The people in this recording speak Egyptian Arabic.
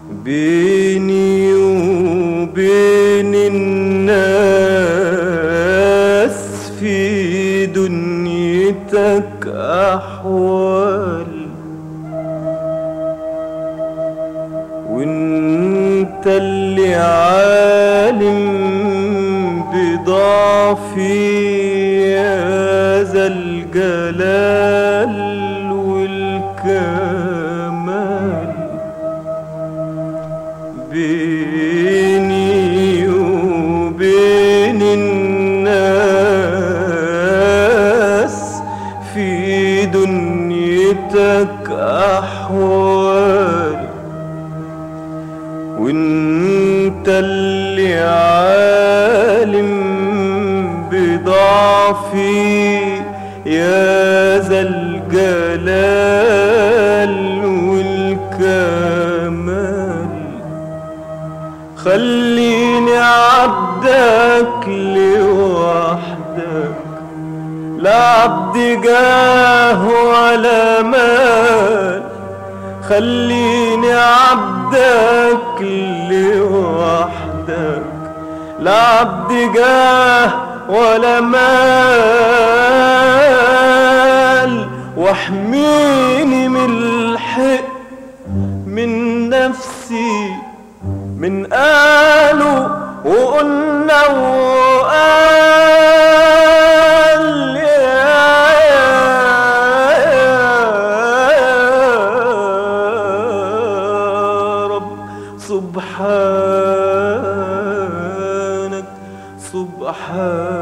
بيني وبين الناس في دنيتك أحوال وانت اللي عالم بضعفي يا ذا الجلال والكمال بيني وبين الناس في دنيتك أحوال وانت اللي عالم بضعفي يا ذا الجلال والكمال خليني عبدك لوحدك لا عبد جاه ولا مال خليني عبدك لوحدك لا عبد جاه ولا مال واحميني من الحق من نفسي من قالوا وقلنا وقال يا رب سبحانك سبحانك